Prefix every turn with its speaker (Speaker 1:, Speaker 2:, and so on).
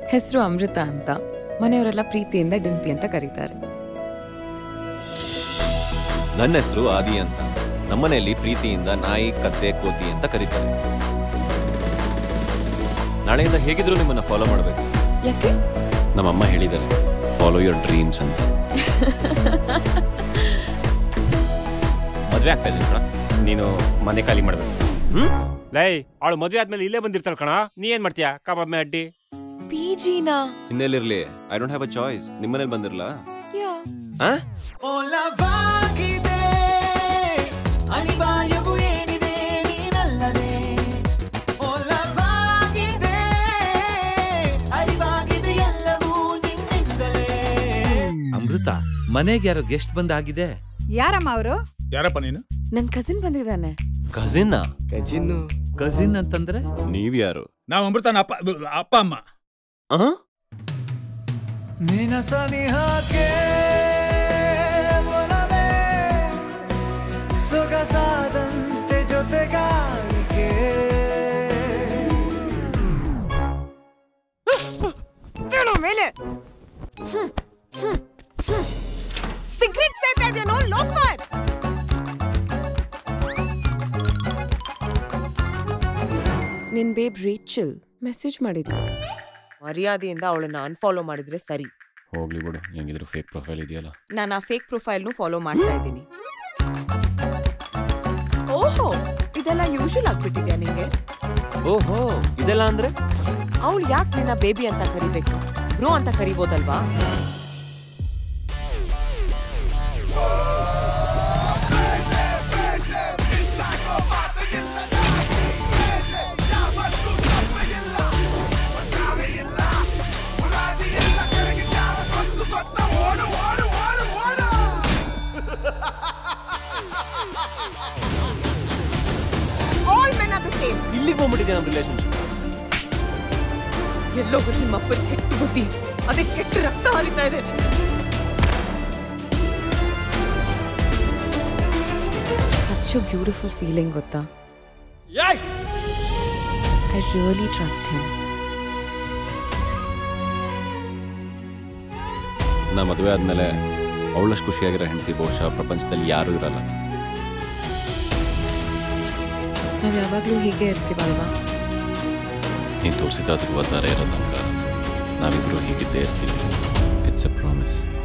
Speaker 1: ಹೆಸರು ಅಮೃತ ಅಂತ ಮನೆಯವರೆಲ್ಲ ಪ್ರೀತಿಯಿಂದ ಡಿಂಪಿ ಅಂತ ಕರೀತಾರೆ
Speaker 2: ನನ್ನ ಹೆಸರು ಆದಿ ಅಂತ ನಮ್ಮನೆಯಲ್ಲಿ ಪ್ರೀತಿಯಿಂದ ನಾಯಿ ಕತ್ತೆ ಕೋತಿ ಅಂತ ಕರೀತಾರೆ ನಾಳೆಯಿಂದ ಹೇಗಿದ್ರು ನಿಮ್ಮನ್ನ ಫಾಲೋ ಮಾಡಬೇಕು
Speaker 1: ಯಾಕೆ
Speaker 2: ನಮ್ಮಮ್ಮ ಹೇಳಿದ್ದಾರೆ ಫಾಲೋ ಯೋರ್ ಡ್ರೀಮ್ಸ್ ಅಂತ
Speaker 3: ಮದ್ವೆ ಆಗ್ತಾ ಇದ್ದೀನಿ ಕಣ ನೀನು ಮನೆ ಖಾಲಿ ಮಾಡ್ಬೇಕು
Speaker 2: ಹ್ಮ್
Speaker 3: ಲೈ ಅವಳು ಮದ್ವೆ ಆದ್ಮೇಲೆ ಇಲ್ಲೇ ಬಂದಿರ್ತಾಳ ಕಣ ನೀ ಏನ್ ಮಾಡ್ತೀಯಾ ಕಬಾಬ್ ಮೇ ಅಡ್ಡಿ
Speaker 1: ಪಿ ಜಿನಾ
Speaker 2: ಇನ್ನೆಲ್ಲಿರ್ಲಿ I don't have a choice ನಿಮ್ಮನೇಲಿ ಬಂದಿರಲ್ಲ
Speaker 1: ಯಾ
Speaker 2: ಆ
Speaker 4: ಒಲವಾಗಿದೆ ಅನಿವಾರ್ಯವೂ ಏನಿದೆ ನೀನಲ್ಲದೆ ಒಲವಾಗಿದೆ ಅರಿವಾಗಿದೆ ಎಲ್ಲವೂ ನಿನ್ನಿಂದಲೇ
Speaker 5: ಅಮೃತ ಮನೆಗೆ ಯಾರೋ ಗೆಸ್ಟ್ ಬಂದಾಗಿದೆ
Speaker 6: ಯಾರಮ್ಮ ಅವರು
Speaker 7: ಯಾರಪ್ಪ ನೀನು
Speaker 1: ನನ್ ಕಸಿನ್ ಬಂದಿದ್ದಾನೆ
Speaker 2: ಕಸಿನ್
Speaker 5: ಕಸಿನ್ ಅಂತಂದ್ರೆ
Speaker 2: ನೀವ್ಯಾರು
Speaker 7: ನಾವು ಅಮೃತನ ಅಪ್ಪ ಅಪ್ಪ ಅಮ್ಮ
Speaker 2: ಆ
Speaker 4: ನಿನ ಸನಿಹಕ್ಕೆ ಒಲವೇ ಸೊಗಸಾದಂತೆ ಜೊತೆಗಾರಿಕೆ
Speaker 6: ಕೇಳೋ ಮೇಲೆ ಸಿಗರೆಟ್ ಸೇತಾ ಇದೆಯೋ ಲೋಫರ್
Speaker 1: ನಿನ್ ಬೇಬ್ ರೇಚಲ್ ಮೆಸೇಜ್ ಮಾಡಿದ್ರು
Speaker 8: ಮರ್ಯಾದೆಯಿಂದ ಅವಳನ್ನ ಅನ್ಫಾಲೋ ಮಾಡಿದ್ರೆ ಸರಿ
Speaker 2: ಹೋಗ್ಲಿ ಬಿಡು ಹೆಂಗಿದ್ರು ಫೇಕ್ ಪ್ರೊಫೈಲ್ ಇದೆಯಲ್ಲ
Speaker 8: ನಾನು ಆ ಫೇಕ್ ಪ್ರೊಫೈಲ್ನು ಫಾಲೋ ಮಾಡ್ತಾ ಇದ್ದೀನಿ
Speaker 1: ಓಹೋ ಇದೆಲ್ಲ ಯೂಶುವಲ್ ಆಗ್ಬಿಟ್ಟಿದ್ಯಾ ನಿಂಗೆ
Speaker 2: ಓಹೋ ಇದೆಲ್ಲ ಅಂದ್ರೆ
Speaker 8: ಅವಳು ಯಾಕೆ ನಿನ್ನ ಬೇಬಿ ಅಂತ ಕರಿಬೇಕು ಬ್ರೋ ಅಂತ ಕರಿಬೋದಲ್ವಾ
Speaker 1: all men are the same
Speaker 2: ಇಲ್ಲಿಗೆ ಹೋಗ್ಬಿಟ್ಟಿದೆ ನಮ್ಮ ರಿಲೇಶನ್ಶಿಪ್
Speaker 1: ಎಲ್ಲೋ ನಿಮ್ಮ ಅಪ್ಪನ ಕೆಟ್ಟ ಬುದ್ಧಿ ಅದೇ ಕೆಟ್ಟ ರಕ್ತ ಹರಿತಾ ಇದೆ ಸಚ್ ಅ ಬ್ಯೂಟಿಫುಲ್ ಫೀಲಿಂಗ್ ಗೊತ್ತಾ ಐ ರಿಯಲಿ ಟ್ರಸ್ಟ್ ಹಿಮ್
Speaker 2: ನಾ ಮದುವೆ ಆದ್ಮೇಲೆ ಅವಳಷ್ಟು ಖುಷಿಯಾಗಿರೋ ಹೆಂಡತಿ ಬಹುಶಃ ಪ್ರಪಂಚದಲ್ಲಿ ಯಾರೂ ಇರಲ್ಲ
Speaker 1: ನಾವ್ ಯಾವಾಗ್ಲೂ ಹೀಗೆ ಇರ್ತೀವಲ್ವಾ
Speaker 2: ನೀನು ತೋರಿಸಿದ ಧ್ರುವ ತರ ಇರೋ ತನಕ ನಾವಿಬ್ರು ಹೀಗಿದ್ದೇ ಇರ್ತೀವಿ ಇಟ್ಸ್ ಎ ಪ್ರಾಮಿಸ್